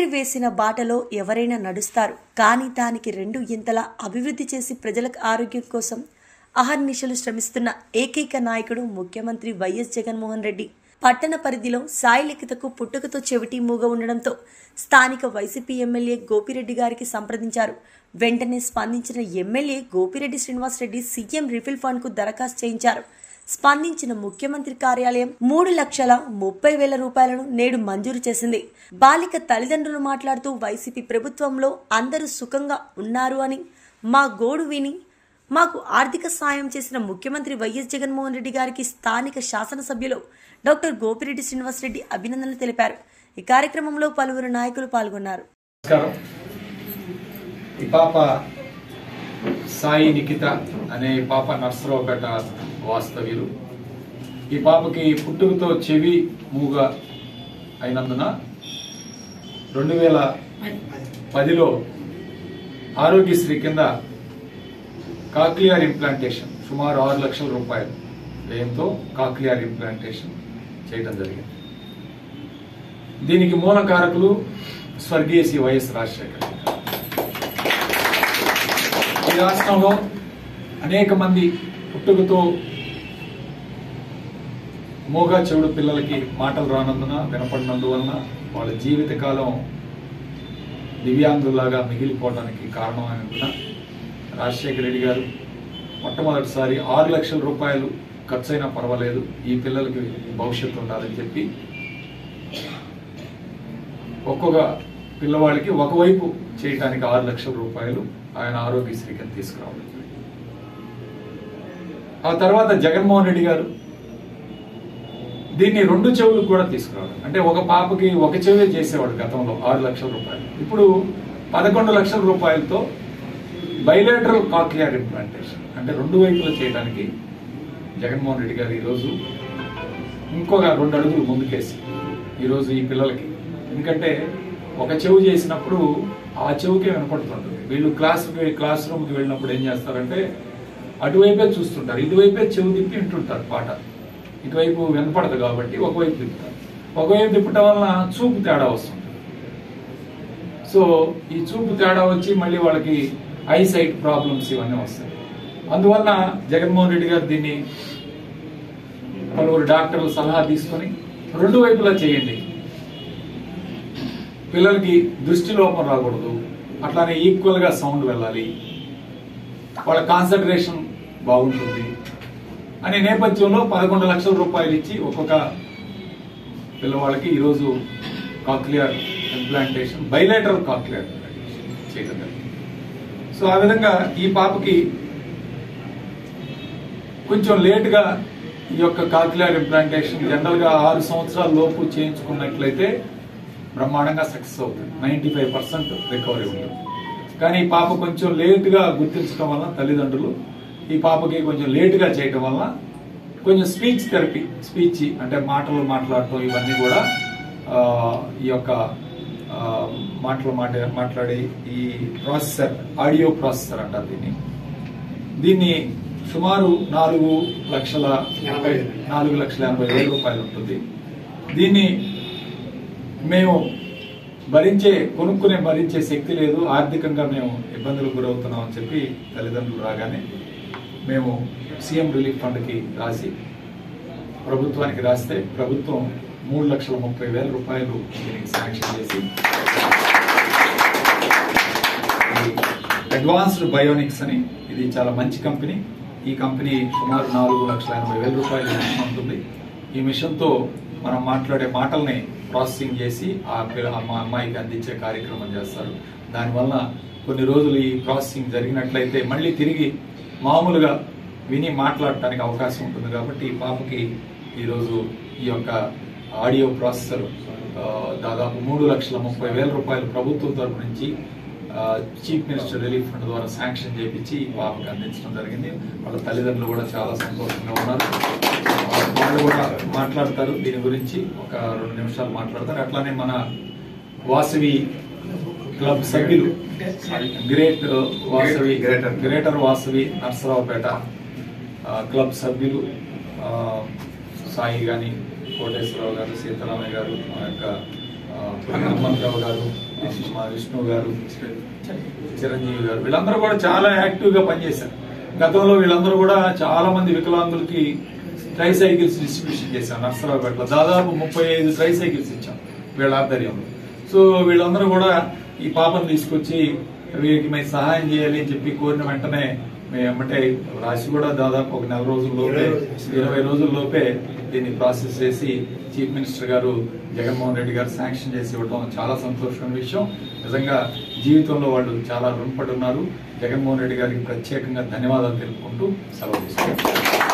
తండ్రి వేసిన బాటలో ఎవరైనా నడుస్తారు కానీ దానికి రెండు ఇంతలా అభివృద్ధి చేసి ప్రజలకు ఆరోగ్యం కోసం అహర్నిశలు శ్రమిస్తున్న ఏకైక నాయకుడు ముఖ్యమంత్రి వైఎస్ జగన్మోహన్ రెడ్డి పట్టణ పరిధిలో సాయి లిఖితకు పుట్టుకతో చెవిటి మూగ ఉండడంతో స్థానిక వైసీపీ ఎమ్మెల్యే గోపిరెడ్డి గారికి సంప్రదించారు వెంటనే స్పందించిన MLA Gopireddy Srinivasareddy CM relief fund కు దరఖాస్తు చేయించారు స్పందించిన ముఖ్యమంత్రి కార్యాలయం మూడు లక్షల ముప్పై వేల రూపాయలను నేడు మంజూరు చేసింది బాలిక తల్లిదండ్రులు మాట్లాడుతూ వైసీపీ ప్రభుత్వంలో అందరూ సుఖంగా ఉన్నారు అని మా గోడు విని మాకు ఆర్థిక సాయం చేసిన ముఖ్యమంత్రి వైఎస్ జగన్మోహన్ రెడ్డి గారికి స్థానిక శాసనసభ్యులు డాక్టర్ గోపిరెడ్డి శ్రీనివాసరెడ్డి అభినందనలు తెలిపారు ఈ కార్యక్రమంలో పలువురు నాయకులు పాల్గొన్నారు నమస్కారం ఈ పాప సాయి నిఖిత అనే ఈ పాప నర్సరావుపేట వాస్తవ్యులు ఈ పాపకి పుట్టుకతో చెవి మూగ అయినందున రెండు వేల పదిలో ఆరోగ్యశ్రీ కింద కాక్లియర్ ఇంప్లాంటేషన్ సుమారు ఆరు లక్షల రూపాయలు వ్యయంతో కాక్లియర్ ఇంప్లాంటేషన్ చేయడం జరిగింది దీనికి మూల కారకులు స్వర్గీయ శ్రీ వైఎస్ రాజశేఖర్ ఈ రాష్ట్రంలో అనేక మంది పుట్టుకతో మూగా చెవుడు పిల్లలకి మాటలు రానందున వినపడినందువలన వాళ్ళ జీవితకాలం దివ్యాంగుల్లాగా మిగిలిపోవడానికి కారణమైనందున రాజశేఖర రెడ్డి గారు మొట్టమొదటిసారి ఆరు లక్షల రూపాయలు ఖర్చైనా పర్వాలేదు ఈ పిల్లలకి భవిష్యత్తు ఉండాలని చెప్పి ఒక్కొక్క పిల్లవాడికి ఒకవైపు చేయడానికి ఆరు లక్షల రూపాయలు ఆయన ఆరోగ్యశ్రీ కింద తీసుకురావడం జరిగింది. ఆ తర్వాత జగన్మోహన్ రెడ్డి గారు దీన్ని రెండు చెవులు కూడా తీసుకురావడం అంటే ఒక పాపకి ఒక చెవి చేసేవాడు గతంలో ఆరు లక్షల రూపాయలు ఇప్పుడు పదకొండు లక్షల రూపాయలతో బైలేటరల్ కాక్లియర్ ఇంప్లాంటేషన్ అంటే రెండు వైపులు చేయడానికి జగన్మోహన్ రెడ్డి గారు ఈరోజు ఇంకొక రెండు అడుగులు ముందుకేసి ఈరోజు ఈ పిల్లలకి ఎందుకంటే ఒక చెవు చేసినప్పుడు ఆ చెవుకే వినపడుతుంటుంది వీళ్ళు క్లాస్ క్లాస్ రూమ్కి వెళ్ళినప్పుడు ఏం చేస్తారంటే అటువైపే చూస్తుంటారు ఇటువైపే చెవు తిప్పి వింటుంటారు పాట ఇటువైపు వినపడదు కాబట్టి ఒకవైపు తిప్పుతారు ఒకవైపు తిప్పటం వలన చూపు తేడా వస్తుంది సో ఈ చూపు తేడా వచ్చి మళ్ళీ వాళ్ళకి ఐ సైట్ ప్రాబ్లమ్స్ ఇవన్నీ వస్తాయి అందువలన జగన్మోహన్ రెడ్డి గారు దీన్ని పలువురు డాక్టర్ల సలహా తీసుకొని రెండు వైపులా చేయండి పిల్లలకి దృష్టి లోపం రాకూడదు అట్లానే ఈక్వల్ గా సౌండ్ వెళ్ళాలి వాళ్ళ కాన్సన్ట్రేషన్ బాగుంటుంది అనే నేపథ్యంలో పదకొండు లక్షల రూపాయలు ఇచ్చి ఒక్కొక్క పిల్లవాళ్ళకి ఈరోజు కాక్లియర్ ఇంప్లాంటేషన్ బైలేటరల్ కాక్లియర్ చేయడం జరిగింది సో ఆ విధంగా ఈ పాపకి కొంచెం లేటుగా ఈ యొక్క కాక్లియర్ ఇంప్లాంటేషన్ జనరల్ గా ఆరు సంవత్సరాల లోపు చేయించుకున్నట్లయితే బ్రహ్మాండంగా సక్సెస్ అవుతుంది నైన్టీ ఫైవ్ పర్సెంట్ రికవరీ ఉంటుంది కానీ ఈ పాప కొంచెం లేటుగా గుర్తించడం వల్ల తల్లిదండ్రులు ఈ పాపకి కొంచెం లేటుగా చేయడం వల్ల కొంచెం స్పీచ్ థెరపీ స్పీచ్ అంటే మాటలు మాట్లాడటం ఇవన్నీ కూడా ఆ, ఈ యొక్క ఆ, మాటలు మాట మాట్లాడే ఈ ప్రాసెసర్ ఆడియో ప్రాసెసర్ అంటారు దీన్ని దీన్ని సుమారు నాలుగు లక్షల ఎనభై నాలుగు లక్షల ఎనభై వేల రూపాయలు ఉంటుంది దీన్ని మేము భరించే కొనుక్కునే భరించే శక్తి లేదు ఆర్థికంగా మేము ఇబ్బందులకు గురవుతున్నాం అని చెప్పి తల్లిదండ్రులు రాగానే మేము సీఎం రిలీఫ్ ఫండ్కి రాసి ప్రభుత్వానికి రాస్తే ప్రభుత్వం మూడు లక్షల ముప్పై వేల రూపాయలు దీనికి శాంక్షన్ చేసి అడ్వాన్స్డ్ బయోనిక్స్ అని ఇది చాలా మంచి కంపెనీ ఈ కంపెనీ సుమారు నాలుగు లక్షల ఎనభై వేల రూపాయలు మిషన్ ఉంటుంది ఈ మిషన్ తో మనం మాట్లాడే మాటల్ని ప్రాసెసింగ్ చేసి ఆ పిల్ల- ఆ మా అమ్మాయికి అందించే కార్యక్రమం చేస్తారు దానివల్ల కొన్ని రోజులు ఈ ప్రాసెసింగ్ జరిగినట్లయితే మళ్ళీ తిరిగి మామూలుగా విని మాట్లాడటానికి అవకాశం ఉంటుంది కాబట్టి ఈ పాపకి ఈరోజు ఈ యొక్క ఆడియో ప్రాసెసర్ ఆ, దాదాపు మూడు లక్షల ముప్పై వేల రూపాయలు ప్రభుత్వం తరపు నుంచి ఆ, చీఫ్ మినిస్టర్ రిలీఫ్ ఫండ్ ద్వారా శాంక్షన్ చేపించి ఈ పాపకి అందించడం జరిగింది వాళ్ళ తల్లిదండ్రులు కూడా చాలా సంతోషంగా ఉన్నారు ఆ, వాళ్ళు కూడా మాట్లాడతారు దీని గురించి ఒక రెండు నిమిషాలు మాట్లాడతారు అట్లానే మన వాసవి క్లబ్ సభ్యులు great Vasavi greater. Greater Vasavi Narasaraopet ఆ, క్లబ్ సభ్యులు ఆ, సాయి గాని కోటేశ్వరరావు గారు సీతారామయ్య గారు మా యొక్క ఆ, హనుమంతరావు గారు మా విష్ణు గారు చిరంజీవి గారు వీళ్ళందరూ కూడా చాలా యాక్టివ్ గా పనిచేశారు గతంలో వీళ్ళందరూ కూడా చాలా మంది వికలాంగులకి ట్రై సైకిల్స్ డిస్ట్రిబ్యూషన్ చేశాం నర్సరావుపేటలో దాదాపు ముప్పై ఐదు ట్రై సైకిల్స్ ఇచ్చాం వీళ్ళ ఆధ్వర్యంలో సో వీళ్ళందరూ కూడా ఈ పాపను తీసుకొచ్చి వీరికి మేము సహాయం చేయాలి అని చెప్పి కోరిన వెంటనే మేము ఎమ్మటే రాసి కూడా దాదాపు ఒక నెల రోజుల్లోపే ఇరవై రోజుల్లోపే దీన్ని ప్రాసెస్ చేసి చీఫ్ మినిస్టర్ గారు జగన్మోహన్ రెడ్డి గారు శాంక్షన్ చేసి ఇవ్వడం చాలా సంతోషమైన విషయం నిజంగా జీవితంలో వాళ్ళు చాలా రుణపడి ఉన్నారు జగన్మోహన్ రెడ్డి గారికి ప్రత్యేకంగా ధన్యవాదాలు తెలుపుకుంటూ సెలవు తీసుకుంటారు